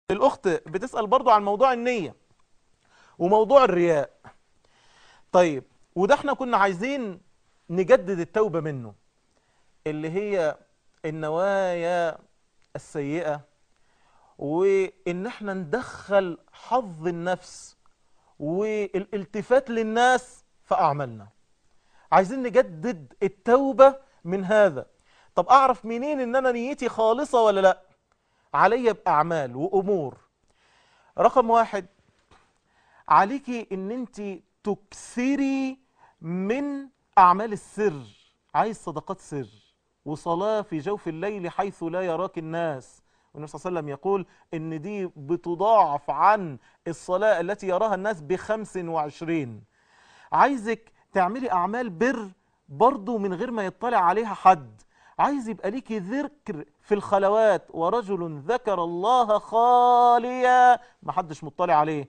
الأخت بتسأل برضو عن موضوع النية وموضوع الرياء طيب وده احنا كنا عايزين نجدد التوبة منه اللي هي النوايا السيئة وإن احنا ندخل حظ النفس والالتفات للناس في أعمالنا عايزين نجدد التوبة من هذا طب أعرف منين إن أنا نيتي خالصة ولا لأ علي بأعمال وأمور رقم واحد عليكي ان انت تكثري من اعمال السر عايز صدقات سر وصلاة في جوف الليل حيث لا يراك الناس والنبي صلى الله عليه وسلم يقول ان دي بتضاعف عن الصلاة التي يراها الناس بخمس وعشرين عايزك تعملي اعمال بر برضو من غير ما يطلع عليها حد عايز يبقى ليكي ذكر في الخلوات ورجل ذكر الله خاليا ما حدش مطلع عليه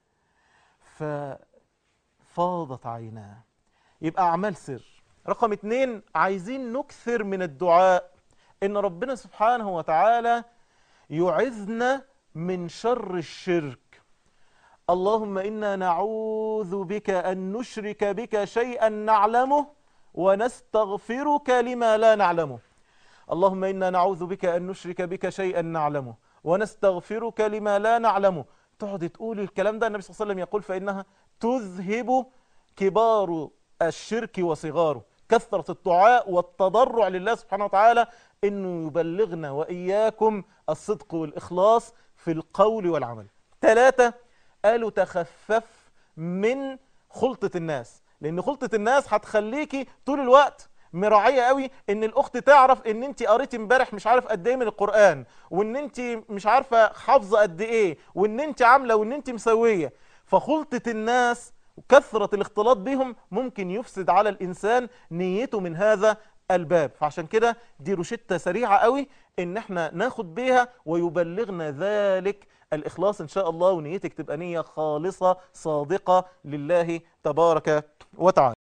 ففاضت عيناه يبقى أعمال سر رقم اتنين عايزين نكثر من الدعاء إن ربنا سبحانه وتعالى يعذنا من شر الشرك اللهم إنا نعوذ بك أن نشرك بك شيئا نعلمه ونستغفرك لما لا نعلمه اللهم إنا نعوذ بك أن نشرك بك شيئا نعلمه ونستغفرك لما لا نعلمه تقعد تقول الكلام ده النبي صلى الله عليه وسلم يقول فإنها تذهب كبار الشرك وصغاره كثرة الدعاء والتضرع لله سبحانه وتعالى إنه يبلغنا وإياكم الصدق والإخلاص في القول والعمل ثلاثة قالوا تخفف من خلطة الناس لأن خلطة الناس هتخليكي طول الوقت مراعيه قوي ان الاخت تعرف ان انت قريتي امبارح مش عارف قد ايه من القران وان انت مش عارفه حافظه قد ايه وان انت عامله وان انت مسويه فخلطه الناس وكثره الاختلاط بهم ممكن يفسد على الانسان نيته من هذا الباب فعشان كده دي روشته سريعه قوي ان احنا ناخد بيها ويبلغنا ذلك الاخلاص ان شاء الله ونيتك تبقى نيه خالصه صادقه لله تبارك وتعالى